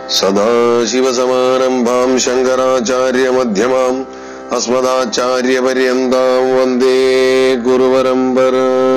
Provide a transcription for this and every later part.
സദാശിവസമാരംഭാം ശങ്കരാചാര്യമധ്യമാം അസ്മദാചാര്യപര്യന്താം വന്ദേ ഗുരുപരമ്പര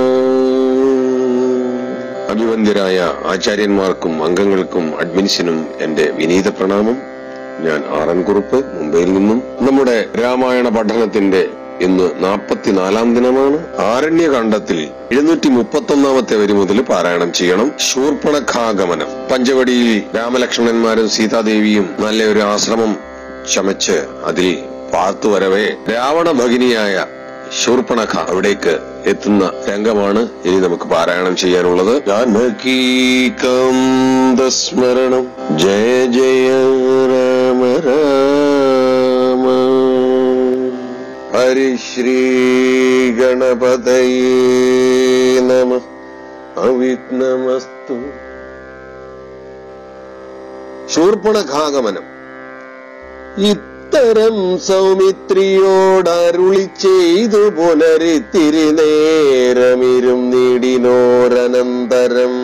അഭിവന്ദ്യരായ ആചാര്യന്മാർക്കും അംഗങ്ങൾക്കും അഡ്മിൻസിനും എന്റെ വിനീത പ്രണാമം ഞാൻ ആർ എൻ കുറുപ്പ് മുംബൈയിൽ നിന്നും നമ്മുടെ രാമായണ പഠനത്തിന്റെ ഇന്ന് നാൽപ്പത്തിനാലാം ദിനമാണ് ആരണ്യകാണ്ഡത്തിൽ എഴുന്നൂറ്റി മുപ്പത്തൊന്നാമത്തെ വരി മുതൽ പാരായണം ചെയ്യണം ശൂർപ്പണഖാഗമനം പഞ്ചവടിയിൽ രാമലക്ഷ്മണന്മാരും സീതാദേവിയും നല്ലൊരു ആശ്രമം ചമച്ച് അതിൽ പാർത്തു വരവേ രാവണ ഭഗിനിയായ ശൂർപ്പണഖ അവിടേക്ക് എത്തുന്ന രംഗമാണ് ഇനി നമുക്ക് പാരായണം ചെയ്യാനുള്ളത് ജാനകീകന്ദസ്മരണം ജയ ജയ രാമ രാമ ഹരിശ്രീ ഗണപതയേ നമ അവിഘ്നമസ്തു ശൂർപ്പണഖാഗമനം ഇത്തരം സൗമിത്രിയോടരുളി ചെയ്തു പുനരിത്തിരി നേരമിരും നീടിനോരനന്തരം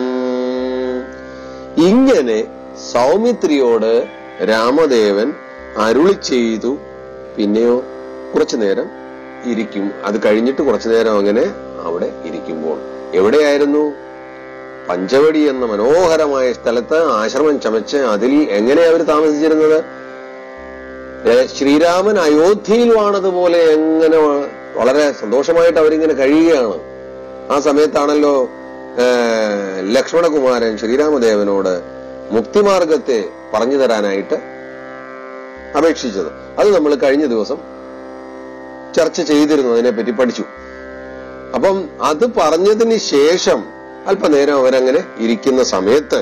ഇങ്ങനെ സൗമിത്രിയോട് രാമദേവൻ അരുളി ചെയ്തു പിന്നെയോ കുറച്ചു നേരം ഇരിക്കും അത് കഴിഞ്ഞിട്ട് കുറച്ചു നേരം അങ്ങനെ അവിടെ ഇരിക്കുമ്പോൾ എവിടെയായിരുന്നു പഞ്ചവടി എന്ന മനോഹരമായ സ്ഥലത്ത് ആശ്രമം ചമച്ച് അതിൽ എങ്ങനെ അവർ താമസിച്ചിരുന്നത് ഏ, ശ്രീരാമൻ അയോധ്യയിൽ വാണതുപോലെ എങ്ങനെ വ- വളരെ സന്തോഷമായിട്ട് അവരിങ്ങനെ കഴിയുകയാണ് ആ സമയത്താണല്ലോ ഏ, ലക്ഷ്മണകുമാരൻ ശ്രീരാമദേവനോട് മുക്തിമാർഗത്തെ പറഞ്ഞു തരാനായിട്ട് അപേക്ഷിച്ചത് അത് നമ്മൾ കഴിഞ്ഞ ദിവസം ചർച്ച ചെയ്തിരുന്നു അതിനെപ്പറ്റി പഠിച്ചു അപ്പം അത് പറഞ്ഞതിന് ശേഷം അല്പനേരം അവരങ്ങനെ ഇരിക്കുന്ന സമയത്ത്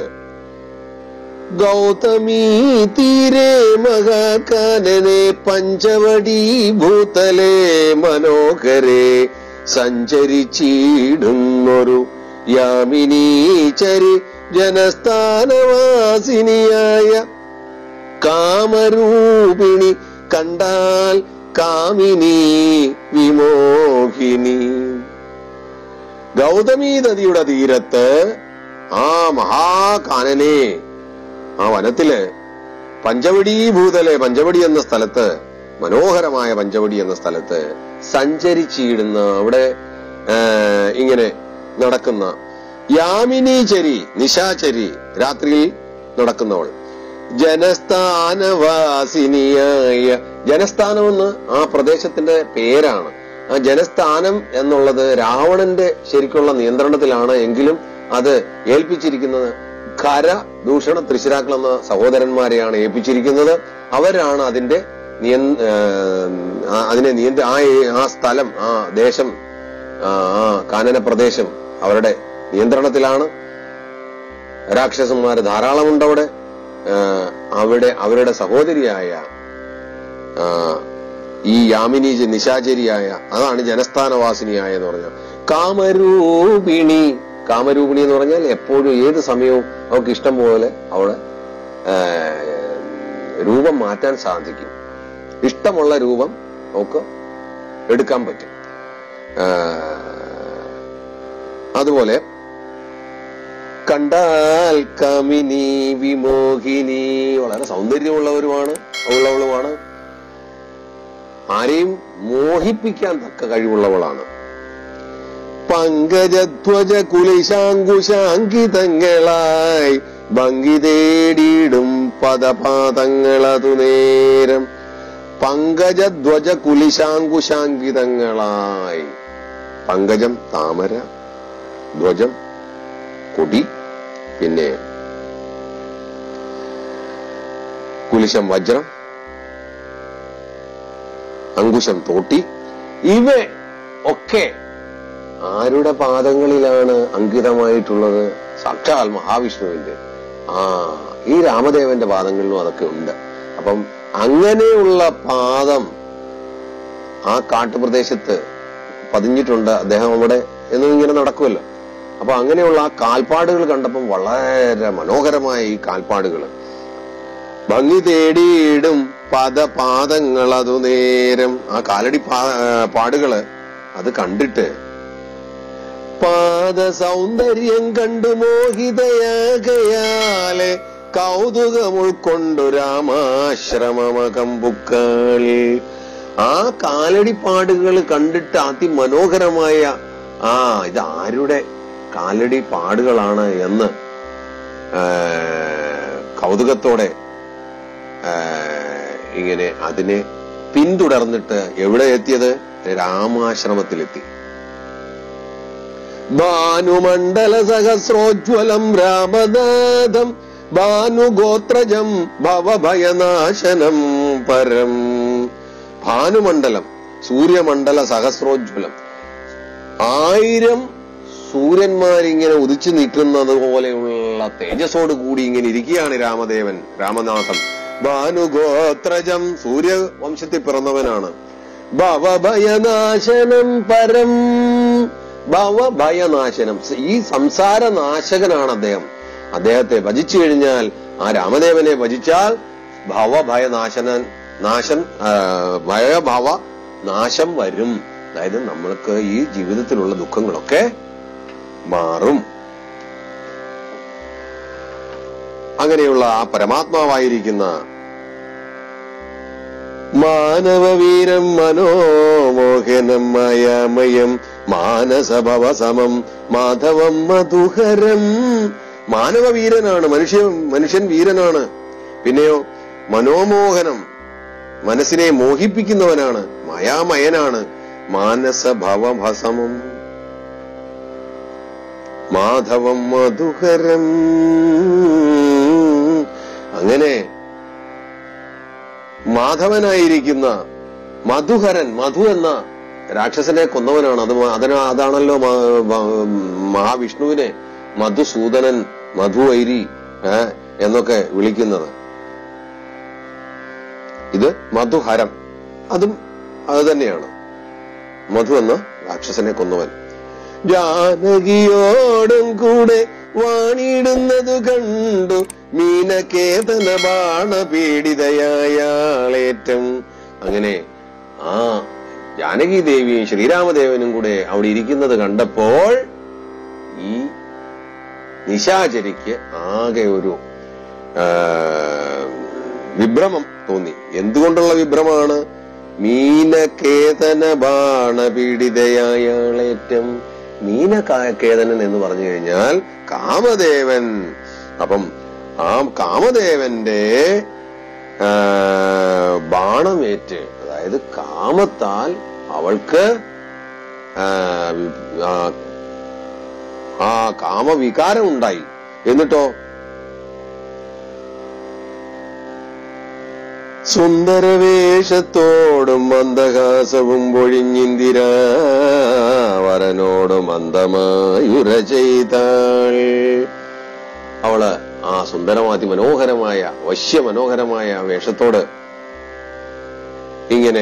ഗൗതമീ തീരെ മഹാകാനനെ പഞ്ചവടി ഭൂതലേ മനോഹരേ സഞ്ചരിച്ചിടുന്നൊരു യാമിനീചരി ജനസ്ഥാനവാസിനിയായ കാമരൂപിണി കണ്ടാൽ കാമിനി വിമോഹിനി ഗൗതമീ നദിയുടെ തീരത്ത് ആ മഹാകാനനെ ആ വനത്തില് പഞ്ചവടി ഭൂതലെ പഞ്ചവടി എന്ന സ്ഥലത്ത് മനോഹരമായ പഞ്ചവടി എന്ന സ്ഥലത്ത് സഞ്ചരിച്ചിടുന്ന അവിടെ ആ, ഇങ്ങനെ നടക്കുന്ന യാമിനീചരി നിശാചരി രാത്രിയിൽ നടക്കുന്നവൾ ജനസ്ഥാനവാസിനിയായ ജനസ്ഥാനം എന്ന് ആ പ്രദേശത്തിന്റെ പേരാണ് ആ ജനസ്ഥാനം എന്നുള്ളത് രാവണന്റെ ശരിക്കുള്ള നിയന്ത്രണത്തിലാണ് എങ്കിലും അത് ഏൽപ്പിച്ചിരിക്കുന്നത് ഖര ദൂഷണ തൃശ്ശിരാക്കൾ എന്ന സഹോദരന്മാരെയാണ് ഏൽപ്പിച്ചിരിക്കുന്നത് അവരാണ് അതിന്റെ നിയ- ആ, അതിനെ നിയന്ത്ര ആ ഏ- ആ സ്ഥലം ആ ദേശം ആ ആ കാനന പ്രദേശം അവരുടെ നിയന്ത്രണത്തിലാണ് രാക്ഷസന്മാർ ധാരാളമുണ്ട് അവിടെ ആ, അവിടെ അവരുടെ സഹോദരിയായ ആ, ഈ യാമിനി ജ- നിശാചരിയായ അതാണ് ജനസ്ഥാനവാസിനിയായ എന്ന് പറഞ്ഞാൽ കാമരൂപിണി കാമരൂപിണി എന്ന് പറഞ്ഞാൽ എപ്പോഴും ഏത് സമയവും അവർക്ക് ഇഷ്ടം പോലെ അവിടെ ആ, രൂപം മാറ്റാൻ സാധിക്കും ഇഷ്ടമുള്ള രൂപം അവർക്ക് എടുക്കാൻ പറ്റും ആ, അതുപോലെ കണ്ടാൽ കമിനി വിമോഹിനി വളരെ സൗന്ദര്യമുള്ളവരുമാണ് ഉള്ളവളുമാണ് ആരെയും മോഹിപ്പിക്കാൻ തക്ക കഴിവുള്ളവളാണ് പങ്കജധ്വജ കുലിശാങ്കുശാങ്കിതങ്ങളായി ഭംഗി തേടിയിടും പദപാദങ്ങളതു നേരം പങ്കജധ്വജ കുലിശാങ്കുശാങ്കിതങ്ങളായി പങ്കജം താമര ധ്വജം കൊടി പിന്നെ കുലിശം വജ്രം അങ്കുശം തോട്ടി ഇവ ഒക്കെ ആരുടെ പാദങ്ങളിലാണ് അങ്കിതമായിട്ടുള്ളത് സാക്ഷാൽ മഹാവിഷ്ണുവിന്റെ ആ ഈ രാമദേവന്റെ പാദങ്ങളിലും അതൊക്കെ ഉണ്ട് അപ്പം അങ്ങനെയുള്ള പാദം ആ കാട്ടുപ്രദേശത്ത് പതിഞ്ഞിട്ടുണ്ട് അദ്ദേഹം അവിടെ എന്നും ഇങ്ങനെ നടക്കുമല്ലോ അപ്പൊ അങ്ങനെയുള്ള ആ കാൽപ്പാടുകൾ കണ്ടപ്പം വളരെ മനോഹരമായ ഈ കാൽപ്പാടുകൾ ഭംഗി തേടിയിടും പദപാദങ്ങൾ അതു നേരം ആ കാലടി പാ- പാടുകള് അത് കണ്ടിട്ട് പാദ സൗന്ദര്യം കണ്ടു മോഹിതയാകയാലെ കൗതുകം ഉൾക്കൊണ്ടു രാമാശ്രമമകമ്പുക്കൾ ആ കാലടിപ്പാടുകൾ കണ്ടിട്ട് അതിമനോഹരമായ ആ ഇത് ആരുടെ കാലടി പാടുകളാണ് എന്ന് ആ, കൗതുകത്തോടെ ആ, ഇങ്ങനെ അതിനെ പിന്തുടർന്നിട്ട് എവിടെ എത്തിയത് രാമാശ്രമത്തിലെത്തി ഭാനുമണ്ഡല സഹസ്രോജ്വലം രാമനാഥം ഭാനുഗോത്രജം ഭവഭയനാശനം പരം ഭാനുമണ്ഡലം സൂര്യമണ്ഡല സഹസ്രോജ്വലം ആയിരം സൂര്യന്മാരിങ്ങനെ ഉദിച്ചു നിൽക്കുന്നത് പോലെയുള്ള തേജസ്സോട് കൂടി ഇങ്ങനെ ഇരിക്കുകയാണ് രാമദേവൻ രാമനാഥൻ ഭാനുഗോത്രജം സൂര്യവംശത്തിൽ പിറന്നവനാണ് ഭവഭയനാശനം പരം ഭവഭയനാശനം ഈ സംസാര നാശകനാണ് അദ്ദേഹം അദ്ദേഹത്തെ ഭജിച്ചു കഴിഞ്ഞാൽ ആ രാമദേവനെ ഭജിച്ചാൽ ഭവഭയനാശനൻ നാശൻ ആ, ഭയഭവ നാശം വരും അതായത് നമ്മൾക്ക് ഈ ജീവിതത്തിലുള്ള ദുഃഖങ്ങളൊക്കെ മാറും അങ്ങനെയുള്ള ആ പരമാത്മാവായിരിക്കുന്ന മാനവവീരം മനോമോഹനം മായാമയം മാനസഭവസമം മാധവം മധുഹരം മാനവവീരനാണ് മനുഷ്യ മനുഷ്യൻ വീരനാണ് പിന്നെയോ മനോമോഹനം മനസ്സിനെ മോഹിപ്പിക്കുന്നവനാണ് മായാമയനാണ് മാനസഭവഭസമം മാധവം മധുഹരം അങ്ങനെ മാധവനായിരിക്കുന്ന മധുഹരൻ മധു എന്ന രാക്ഷസനെ കൊന്നവനാണ് അത് മ- അതിന് അതാണല്ലോ മ- മ- മഹാവിഷ്ണുവിനെ മധുസൂദനൻ മധുവൈരി ഏ, എന്നൊക്കെ വിളിക്കുന്നത് ഇത് മധുഹരം അതും അത് തന്നെയാണ് മധു എന്ന രാക്ഷസനെ കൊന്നവൻ ജാനകിയോടും കൂടെ വാണിടുന്നത് കണ്ടു മീനകേതന ബാണ പീഡിതയായാളേറ്റം അങ്ങനെ ആ ജാനകി ദേവിയും ശ്രീരാമദേവനും കൂടെ അവിടെ ഇരിക്കുന്നത് കണ്ടപ്പോൾ ഈ നിശാചരിക്ക് ആകെ ഒരു ആ, വിഭ്രമം തോന്നി എന്തുകൊണ്ടുള്ള വിഭ്രമാണ് മീനകേതന ബാണ പീഡിതയായാളേറ്റം മീനകേതനൻ എന്ന് പറഞ്ഞു കഴിഞ്ഞാൽ കാമദേവൻ അപ്പം ആ കാമദേവന്റെ ആ, ബാണമേറ്റ് അതായത് കാമത്താൽ അവൾക്ക് ആ, വി- ആ, ആ കാമവികാരം ഉണ്ടായി എന്നിട്ടോ സുന്ദരവേഷത്തോടും മന്ദഹാസവും പൊഴിഞ്ഞിന്ദിര വരനോട് മന്ദമായുര ചെയ്താൾ അവള് ആ സുന്ദരമാതി മനോഹരമായ വശ്യ മനോഹരമായ വേഷത്തോട് ഇങ്ങനെ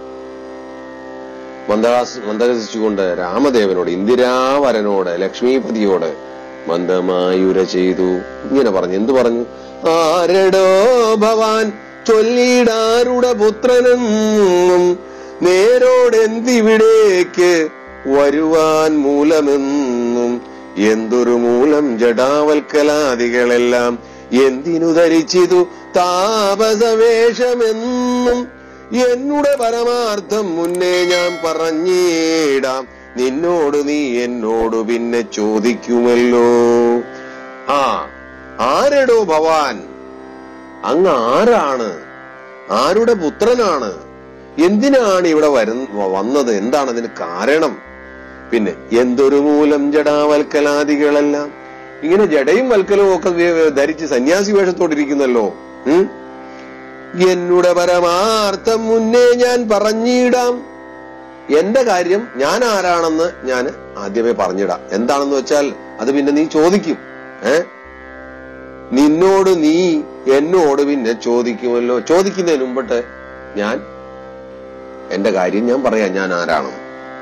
മന്ദഹാസ് മന്ദഹസിച്ചുകൊണ്ട് രാമദേവനോട് ഇന്ദിരാവരനോട് ലക്ഷ്മീപതിയോട് മന്ദമായുര ചെയ്തു ഇങ്ങനെ പറഞ്ഞു എന്തു പറഞ്ഞു ആരടോ ഭവാൻ ചൊല്ലിടാരുടെ പുത്രനെന്നും നേരോടെന്തിവിടേക്ക് വരുവാൻ മൂലമെന്നും എന്തൊരു മൂലം ജഡാവൽക്കലാദികളെല്ലാം എന്തിനു ധരിച്ചിതു താപസവേഷമെന്നും എന്നുടെ പരമാർത്ഥം മുന്നേ ഞാൻ പറഞ്ഞിടാം നിന്നോട് നീ എന്നോട് പിന്നെ ചോദിക്കുമല്ലോ ആ ആരെടോ ഭവാൻ അങ്ങ് ആരാണ് ആരുടെ പുത്രനാണ് എന്തിനാണ് ഇവിടെ വരുന്ന വന്നത് എന്താണ് അതിന് കാരണം പിന്നെ എന്തൊരു മൂലം ജഡാവൽക്കലാദികളെല്ലാം ഇങ്ങനെ ജഡയും വൽക്കലവും ഒക്കെ വേ- ധരിച്ച് സന്യാസി വേഷത്തോടിരിക്കുന്നല്ലോ ഉം എന്നുടെ പരമാർത്ഥം മുന്നേ ഞാൻ പറഞ്ഞിടാം എന്റെ കാര്യം ഞാൻ ആരാണെന്ന് ഞാൻ ആദ്യമേ പറഞ്ഞിടാം എന്താണെന്ന് വെച്ചാൽ അത് പിന്നെ നീ ചോദിക്കും ഏ നിന്നോട് നീ എന്നോട് പിന്നെ ചോദിക്കുമല്ലോ ചോദിക്കുന്നതിന് മുമ്പിട്ട് ഞാൻ എന്റെ കാര്യം ഞാൻ പറയാം ഞാൻ ആരാണെന്ന്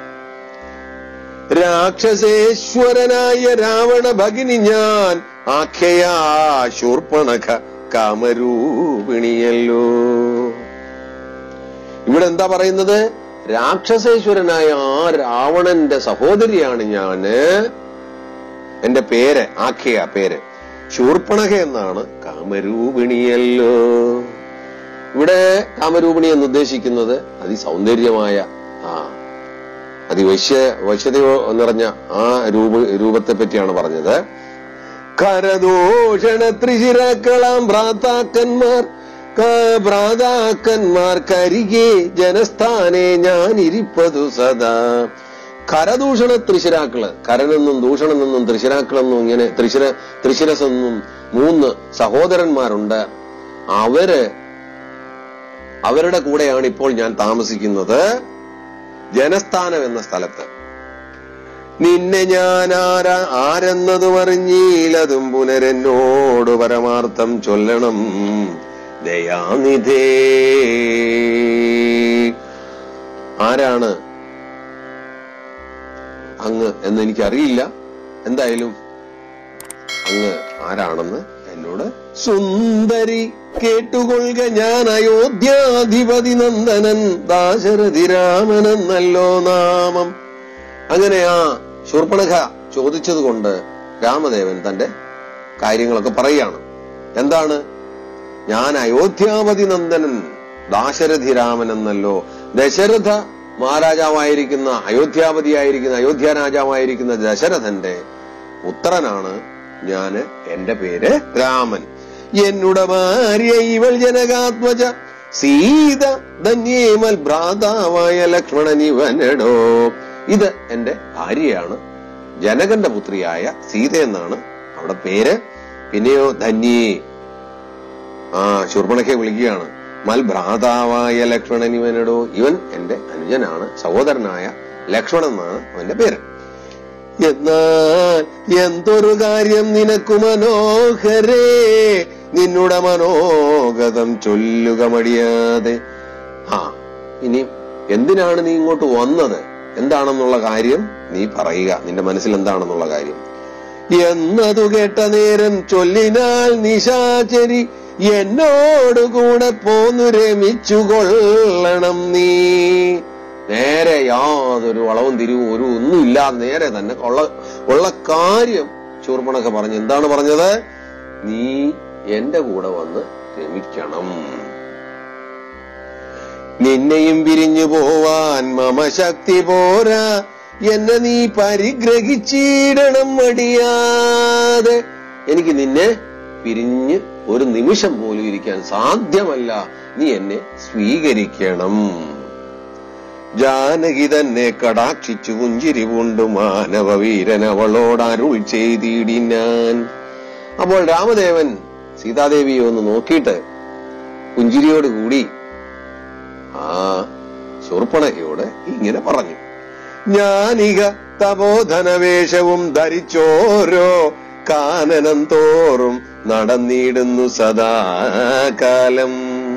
രാക്ഷസേശ്വരനായ രാവണ ഭഗിനി ഞാൻ ആഖ്യയാ ശൂർപ്പണഖ കാമരൂപിണിയല്ലോ ഇവിടെ എന്താ പറയുന്നത് രാക്ഷസേശ്വരനായ ആ രാവണന്റെ സഹോദരിയാണ് ഞാന് എന്റെ പേര് ആഖ്യ പേര് ശൂർപ്പണക എന്നാണ് കാമരൂപിണിയല്ലോ ഇവിടെ കാമരൂപിണി എന്ന് ഉദ്ദേശിക്കുന്നത് അതിസൗന്ദര്യമായ ആ അതിവശ്യ വശ്യതയോ നിറഞ്ഞ ആ രൂപ രൂപത്തെ പറ്റിയാണ് പറഞ്ഞത് കരദൂഷണ ത്രിശിരക്കളാം ഭ്രാതാക്കന്മാർ ക- ഭ്രാതാക്കന്മാർക്കരികെ ജനസ്ഥാനെ ഞാൻ ഇരിപ്പതു സദാ കരദൂഷണ ത്രിശിരാക്കള് കരനെന്നും ദൂഷണമെന്നും ത്രിശിരാക്കളെന്നും ഇങ്ങനെ ത്രിശിര ത്രിശിരസെന്നും മൂന്ന് സഹോദരന്മാരുണ്ട് അവര് അവരുടെ കൂടെയാണ് ഇപ്പോൾ ഞാൻ താമസിക്കുന്നത് ജനസ്ഥാനം എന്ന സ്ഥലത്ത് നിന്നെ ഞാൻ ആരാ ആരെന്നതും അറിഞ്ഞീലതും പുനരെന്നോട് പരമാർത്ഥം ചൊല്ലണം ദയാനിധേ ആരാണ് അങ്ങ് എന്ന് എനിക്കറിയില്ല എന്തായാലും അങ്ങ് ആരാണെന്ന് എന്നോട് സുന്ദരി കേട്ടുകൊള്ളുക ഞാൻ അയോധ്യാധിപതി നന്ദനൻ ദാശരഥി രാമനെന്നല്ലോ നാമം അങ്ങനെ ആ ശൂർപ്പണഖ ചോദിച്ചത് കൊണ്ട് രാമദേവൻ തന്റെ കാര്യങ്ങളൊക്കെ പറയുകയാണ് എന്താണ് ഞാൻ അയോധ്യാപതി നന്ദനൻ ദാശരഥി രാമൻ എന്നല്ലോ ദശരഥ മഹാരാജാവായിരിക്കുന്ന അയോധ്യാപതിയായിരിക്കുന്ന അയോധ്യ രാജാവായിരിക്കുന്ന ദശരഥന്റെ പുത്രനാണ് ഞാന് എന്റെ പേര് രാമൻ എന്നുടെ ഭാര്യ ഇവൾ ജനകാത്മജ സീത ധന്യേമൽ ഭ്രാതാവായ ലക്ഷ്മണൻ ഇവനെടോ ഇത് എന്റെ ഭാര്യയാണ് ജനകന്റെ പുത്രിയായ സീത എന്നാണ് അവിടെ പേര് പിന്നെയോ ധന്യേ ആ ശൂർപ്പണക്കെ വിളിക്കുകയാണ് മൽ ഭ്രാതാവായ ലക്ഷ്മണൻ ഇവനെടോ ഇവൻ എന്റെ അനുജനാണ് സഹോദരനായ ലക്ഷ്മണൻ എന്നാണ് അവന്റെ പേര് എന്നാൽ എന്തൊരു കാര്യം നിനക്കു മനോഹരേ നിന്നുടെ മനോഗതം ചൊല്ലുക മടിയാതെ ആ ഇനി എന്തിനാണ് നീ ഇങ്ങോട്ട് വന്നത് എന്താണെന്നുള്ള കാര്യം നീ പറയുക നിന്റെ മനസ്സിൽ എന്താണെന്നുള്ള കാര്യം എന്നതു കേട്ട നേരം ചൊല്ലിനാൽ നിശാചരി എന്നോട് കൂടെ പോന്നു രമിച്ചു കൊള്ളണം നീ നേരെ യാതൊരു വളവും തിരിവും ഒരു ഒന്നും ഇല്ലാതെ നേരെ തന്നെ ഉള്ള ഉള്ള കാര്യം ചൂർപ്പണൊക്കെ പറഞ്ഞു എന്താണ് പറഞ്ഞത് നീ എന്റെ കൂടെ വന്ന് രമിക്കണം നിന്നെയും പിരിഞ്ഞു പോവാൻ മമ ശക്തി പോരാ എന്നെ നീ പരിഗ്രഹിച്ചിടണം മടിയാതെ എനിക്ക് നിന്നെ പിരിഞ്ഞ് ഒരു നിമിഷം പോലും ഇരിക്കാൻ സാധ്യമല്ല നീ എന്നെ സ്വീകരിക്കണം ജാനകി തന്നെ കടാക്ഷിച്ചു പുഞ്ചിരി പൂണ്ടു മാനവവീരൻ അവളോട് അരുൾ ചെയ്തിടിനാൻ അപ്പോൾ രാമദേവൻ സീതാദേവിയെ ഒന്ന് നോക്കിയിട്ട് പുഞ്ചിരിയോട് കൂടി ആ ശൂർപ്പണകയോട് ഇങ്ങനെ പറഞ്ഞു ഞാനിക തപോധനവേഷവും ധരിച്ചോരോ കാനനം തോറും നടന്നിടുന്നു സദാകാലം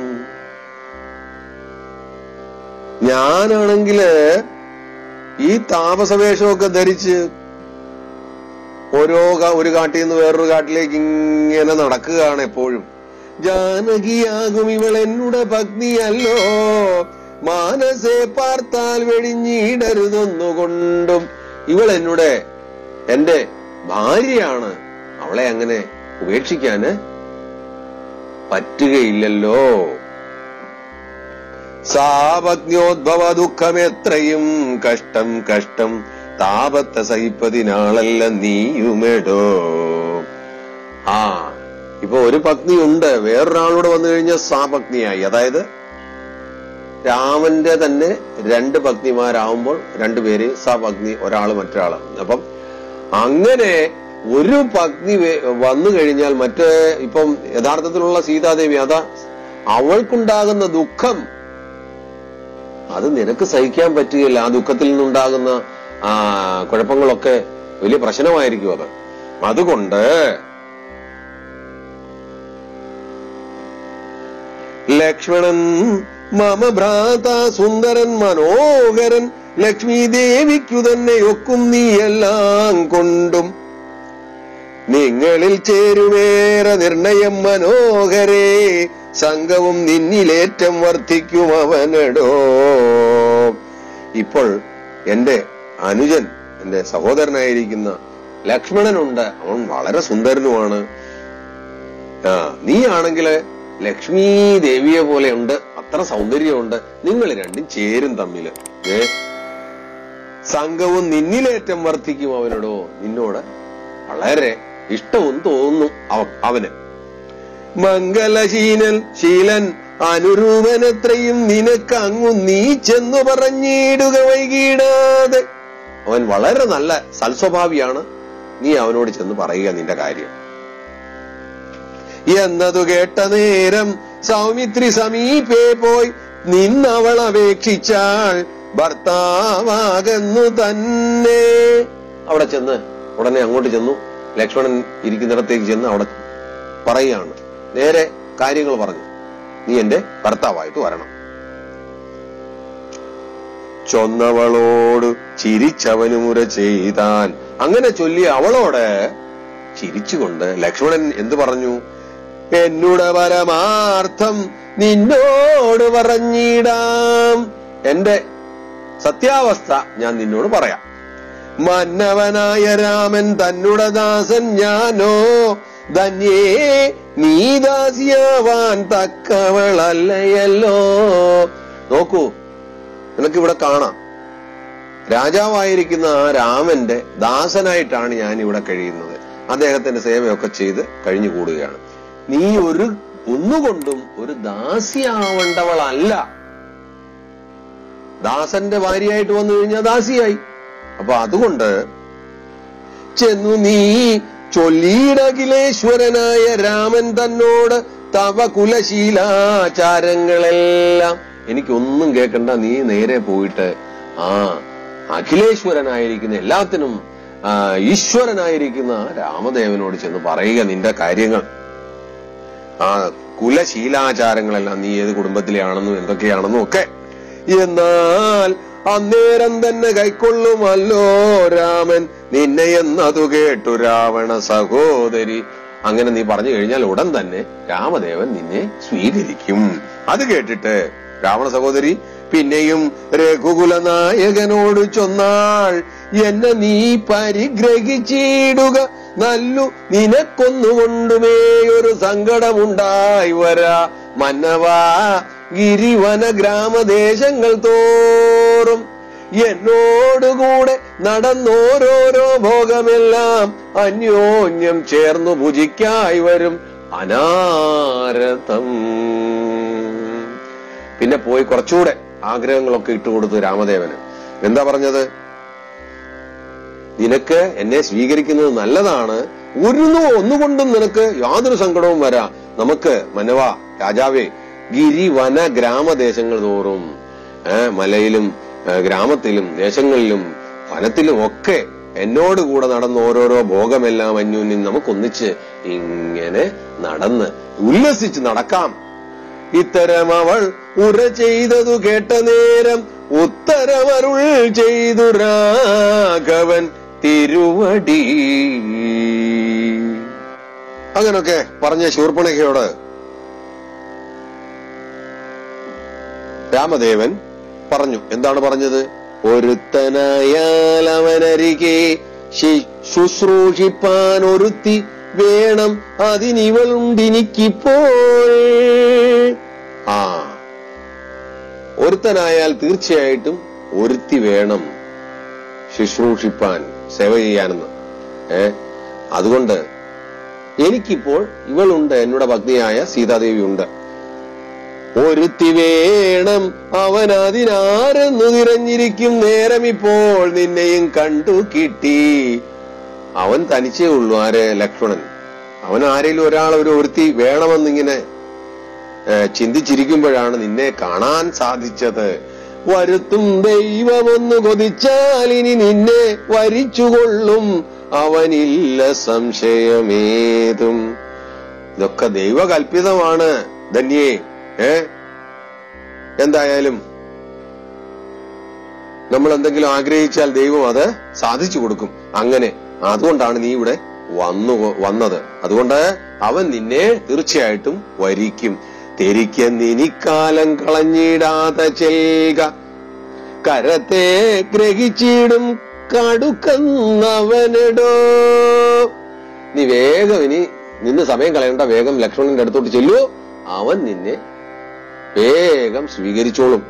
ഞാനാണെങ്കില് ഈ താപസവേഷമൊക്കെ ധരിച്ച് ഓരോ കാ- ഒരു കാട്ടിൽ നിന്ന് വേറൊരു കാട്ടിലേക്ക് ഇങ്ങനെ നടക്കുകയാണ് എപ്പോഴും ജാനകിയാകും ഇവൾ എന്നുടെ പത്നിയല്ലോ മാനസെ പാർത്താൽ വെടിഞ്ഞിടരുതൊന്നുകൊണ്ടും ഇവൾ എന്നുടെ എന്റെ ഭാര്യയാണ് അവളെ അങ്ങനെ ഉപേക്ഷിക്കാന് പറ്റുകയില്ലല്ലോ സാപജ്ഞോദ്ഭവ ദുഃഖം എത്രയും കഷ്ടം കഷ്ടം താപത്തെ സഹിപ്പതിനാളല്ല നീയുമെടോ ആ ഇപ്പൊ ഒരു പത്നി ഉണ്ട് വേറൊരാളോട് വന്നു കഴിഞ്ഞാൽ സാപത്നിയായി അതായത് രാമന്റെ തന്നെ രണ്ട് പത്നിമാരാവുമ്പോൾ രണ്ടുപേര് സപത്നി ഒരാള് മറ്റൊരാള് അപ്പം അങ്ങനെ ഒരു പത്നി വേ- വന്നു കഴിഞ്ഞാൽ മറ്റേ ഇപ്പം യഥാർത്ഥത്തിലുള്ള സീതാദേവി അതാ അവൾക്കുണ്ടാകുന്ന ദുഃഖം അത് നിനക്ക് സഹിക്കാൻ പറ്റുകയില്ല ആ ദുഃഖത്തിൽ നിന്നുണ്ടാകുന്ന ആ കുഴപ്പങ്ങളൊക്കെ വലിയ പ്രശ്നമായിരിക്കും അത് അതുകൊണ്ട് ലക്ഷ്മണൻ മമ ഭ്രാത സുന്ദരൻ മനോഹരൻ ലക്ഷ്മി ദേവിക്കു തന്നെ ഒക്കും നീ എല്ലാം കൊണ്ടും നിങ്ങളിൽ ചേരുവേറെ നിർണയം മനോഹരേ സംഘവും നിന്നിലേറ്റം വർദ്ധിക്കും അവനടോ ഇപ്പോൾ എന്റെ അനുജൻ എന്റെ സഹോദരനായിരിക്കുന്ന ലക്ഷ്മണനുണ്ട് അവൻ വളരെ സുന്ദരനുമാണ് ആ നീ ആണെങ്കില് ലക്ഷ്മി ദേവിയെ പോലെ ഉണ്ട് അത്ര സൗന്ദര്യമുണ്ട് നിങ്ങൾ രണ്ടും ചേരും തമ്മില് ഏ സംഘവും നിന്നിലേറ്റം വർദ്ധിക്കും അവനോടോ നിന്നോട് വളരെ ഇഷ്ടവും തോന്നുന്നു അവ- അവന് മംഗലശീലൻ ശീലൻ അനുരൂപനത്രയും നിനക്ക് അങ്ങു നീ ചെന്നു പറഞ്ഞിടുക വൈകിടാതെ അവൻ വളരെ നല്ല സൽസ്വഭാവിയാണ് നീ അവനോട് ചെന്ന് പറയുക നിന്റെ കാര്യം എന്നതു കേട്ട നേരം സൗമിത്രി സമീപേ പോയി നിന്നവൾ അപേക്ഷിച്ചാൾ ഭർത്താവാകുന്നു തന്നെ അവിടെ ചെന്ന് ഉടനെ അങ്ങോട്ട് ചെന്നു ലക്ഷ്മണൻ ഇരിക്കുന്നിടത്തേക്ക് ചെന്ന് അവിടെ പറയുകയാണ് നേരെ കാര്യങ്ങൾ പറഞ്ഞു നീ എന്റെ ഭർത്താവായിട്ട് വരണം ചൊന്നവളോട് ചിരിച്ചവനുമുര ചെയ്താൻ അങ്ങനെ ചൊല്ലി അവളോട് ചിരിച്ചുകൊണ്ട് ലക്ഷ്മണൻ എന്തു പറഞ്ഞു എന്നുടെ പരമാർത്ഥം നിന്നോട് പറഞ്ഞിടാം എന്റെ സത്യാവസ്ഥ ഞാൻ നിന്നോട് പറയാം മന്നവനായ രാമൻ തന്നുടെ ദാസൻ ഞാനോ ധന്യേ നീ ദാസിയാവാൻ തക്കവളല്ലയല്ലോ നോക്കൂ നിനക്കിവിടെ കാണാം രാജാവായിരിക്കുന്ന ആ രാമന്റെ ദാസനായിട്ടാണ് ഞാൻ ഇവിടെ കഴിയുന്നത് അദ്ദേഹത്തിന്റെ സേവയൊക്കെ ചെയ്ത് കഴിഞ്ഞു കൂടുകയാണ് നീ ഒരു ഒന്നുകൊണ്ടും ഒരു ദാസിയാവേണ്ടവളല്ല ദാസന്റെ ഭാര്യയായിട്ട് വന്നു കഴിഞ്ഞാൽ ദാസിയായി അപ്പൊ അതുകൊണ്ട് ചെന്നു നീ ചൊല്ലിയിടകിലേശ്വരനായ രാമൻ തന്നോട് തവ കുലശീലാചാരങ്ങളെല്ലാം എനിക്കൊന്നും കേൾക്കണ്ട നീ നേരെ പോയിട്ട് ആ അഖിലേശ്വരനായിരിക്കുന്ന എല്ലാത്തിനും ആ, ഈശ്വരനായിരിക്കുന്ന രാമദേവനോട് ചെന്ന് പറയുക നിന്റെ കാര്യങ്ങൾ ആ കുലശീലാചാരങ്ങളെല്ലാം നീ ഏത് കുടുംബത്തിലെയാണെന്നും എന്തൊക്കെയാണെന്നും ഒക്കെ എന്നാൽ അന്നേരം തന്നെ കൈക്കൊള്ളുമല്ലോ രാമൻ നിന്നെ എന്നതു കേട്ടു രാവണ സഹോദരി അങ്ങനെ നീ പറഞ്ഞു കഴിഞ്ഞാൽ ഉടൻ തന്നെ രാമദേവൻ നിന്നെ സ്വീകരിക്കും അത് കേട്ടിട്ട് രാവണ സഹോദരി പിന്നെയും രഘുകുല നായകനോട് ചൊന്നാൾ എന്നെ നീ പരിഗ്രഹിച്ചിടുക നല്ലു നിനക്കൊന്നുകൊണ്ടുമേ ഒരു സങ്കടമുണ്ടായി വരാ മന്നവാ ഗിരിവന ഗ്രാമദേശങ്ങൾ തോറും എന്നോടുകൂടെ നടന്നോരോരോ ഭോഗമെല്ലാം അന്യോന്യം ചേർന്നു ഭുജിക്കായി വരും അനാരതം പിന്നെ പോയി കുറച്ചുകൂടെ ആഗ്രഹങ്ങളൊക്കെ ഇട്ടുകൊടുത്തു രാമദേവന് എന്താ പറഞ്ഞത് നിനക്ക് എന്നെ സ്വീകരിക്കുന്നത് നല്ലതാണ് ഒരു ഒന്നുകൊണ്ടും നിനക്ക് യാതൊരു സങ്കടവും വരാ നമുക്ക് മനവ രാജാവേ ഗിരി വന ഗ്രാമദേശങ്ങൾ തോറും ഏ, മലയിലും ഏ, ഗ്രാമത്തിലും ദേശങ്ങളിലും വനത്തിലും ഒക്കെ എന്നോട് കൂടെ നടന്ന ഓരോരോ ഭോഗമെല്ലാം അന്യോന്യം നമുക്കൊന്നിച്ച് ഇങ്ങനെ നടന്ന് ഉല്ലസിച്ച് നടക്കാം ഇത്തരം അവൾ ഉര ചെയ്തതു കേട്ട നേരം ഉത്തരമരുൾ ചെയ്തു രാഘവൻ തിരുവടി അങ്ങനൊക്കെ പറഞ്ഞ ശൂർപ്പണഖയോട് രാമദേവൻ പറഞ്ഞു എന്താണ് പറഞ്ഞത് ഒരുത്തനായാൽ അവനരികെ ശി- ശുശ്രൂഷിപ്പാൻ ഒരുത്തി വേണം അതിനിവളുണ്ടിനിക്കിപ്പോൾ ആ ഒരുത്തനായാൽ തീർച്ചയായിട്ടും ഒരുത്തി വേണം ശുശ്രൂഷിപ്പാൻ സേവ ചെയ്യാനെന്ന് ഏ അതുകൊണ്ട് എനിക്കിപ്പോൾ ഇവളുണ്ട് എന്നോട് ഭക്തിയായ സീതാദേവി ഉണ്ട് ഒരുത്തി വേണം അവൻ അതിനാരെന്നു തിരഞ്ഞിരിക്കും നേരം ഇപ്പോൾ നിന്നെയും കണ്ടു കിട്ടി അവൻ തനിച്ചേ ഉള്ളൂ ആര് ലക്ഷ്മണൻ അവൻ ആരെങ്കിലും ഒരാൾ ഒരു ഒരുത്തി വേണമെന്നിങ്ങനെ ഏ, ചിന്തിച്ചിരിക്കുമ്പോഴാണ് നിന്നെ കാണാൻ സാധിച്ചത് വരുത്തും ദൈവമൊന്നു കൊതിച്ചാൽ ഇനി നിന്നെ വരിച്ചുകൊള്ളും അവനില്ല സംശയമേതും ഇതൊക്കെ ദൈവകൽപിതമാണ് ധന്യേ ഏ എന്തായാലും നമ്മൾ എന്തെങ്കിലും ആഗ്രഹിച്ചാൽ ദൈവം അത് സാധിച്ചു കൊടുക്കും അങ്ങനെ അതുകൊണ്ടാണ് നീ ഇവിടെ വന്നു വന്നത് അതുകൊണ്ട് അവൻ നിന്നെ തീർച്ചയായിട്ടും വരിക്കും തെരിക്കെന്നിനിക്കാലം കളഞ്ഞിടാതെ ചെൽക കരത്തെ ഗ്രഹിച്ചിടും കടുക്കുന്നവനെടോ നീ വേഗം ഇനി നിന്ന് സമയം കളയണ്ട വേഗം ലക്ഷ്മണന്റെ അടുത്തോട്ട് ചെല്ലൂ അവൻ നിന്നെ വേഗം സ്വീകരിച്ചോളും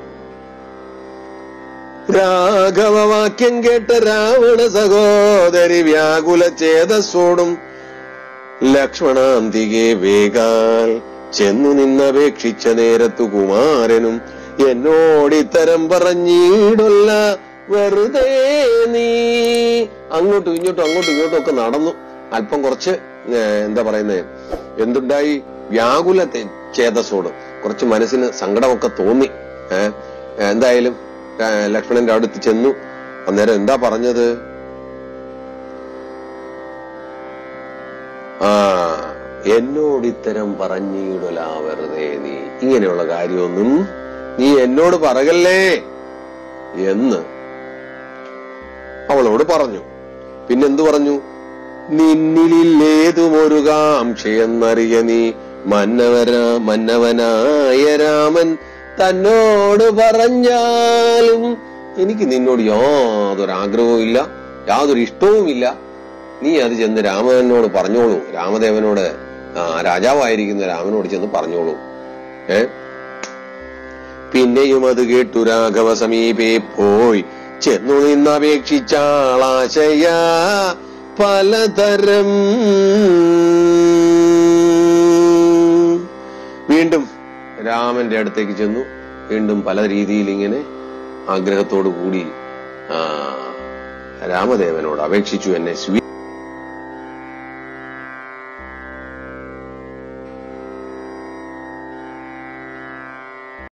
രാഘവവാക്യം കേട്ട രാവണ സഹോദരി വ്യാകുല ചേതസ്സോടും ലക്ഷ്മണാന്തികെ വേഗാൽ ചെന്നു നിന്നപേക്ഷിച്ച നേരത്തു കുമാരനും എന്നോടിത്തരം പറഞ്ഞിടല്ല വെറുതെ നീ അങ്ങോട്ടും ഇങ്ങോട്ടും അങ്ങോട്ടും ഇങ്ങോട്ടും ഒക്കെ നടന്നു അല്പം കുറച്ച് ഏ, എന്താ പറയുന്നേ എന്തുണ്ടായി വ്യാകുല തെ- ചേതസ്സോട് കുറച്ച് മനസ്സിന് സങ്കടമൊക്കെ തോന്നി ഏ, എന്തായാലും ഏ, ലക്ഷ്മണന്റെ അടുത്ത് ചെന്നു അന്നേരം എന്താ പറഞ്ഞത് ആ എന്നോട് ഇത്തരം പറഞ്ഞിടല വെറുതെ നീ ഇങ്ങനെയുള്ള കാര്യമൊന്നും നീ എന്നോട് പറകല്ലേ എന്ന് അവളോട് പറഞ്ഞു പിന്നെന്തു പറഞ്ഞു നിന്നിലേതും ഒരു കാംക്ഷയെന്നറിയ നീ മന്നവര മന്നവനായ രാമൻ തന്നോട് പറഞ്ഞാലും എനിക്ക് നിന്നോട് യാതൊരു ആഗ്രഹവും ഇല്ല യാതൊരു ഇഷ്ടവുമില്ല നീ അത് ചെന്ന് രാമനോട് പറഞ്ഞോളൂ രാമദേവനോട് ആ, രാജാവായിരിക്കുന്ന രാമനോട് ചെന്ന് പറഞ്ഞോളൂ ഏ പിന്നെയും അത് കേട്ടു രാഘവ സമീപേ പോയി ചെന്നു നിന്നപേക്ഷിച്ചാളാശയ പലതരം വീണ്ടും രാമന്റെ അടുത്തേക്ക് ചെന്നു വീണ്ടും പല രീതിയിൽ ഇങ്ങനെ ആഗ്രഹത്തോടു കൂടി ആ, രാമദേവനോട് അപേക്ഷിച്ചു എന്നെ സ്വീ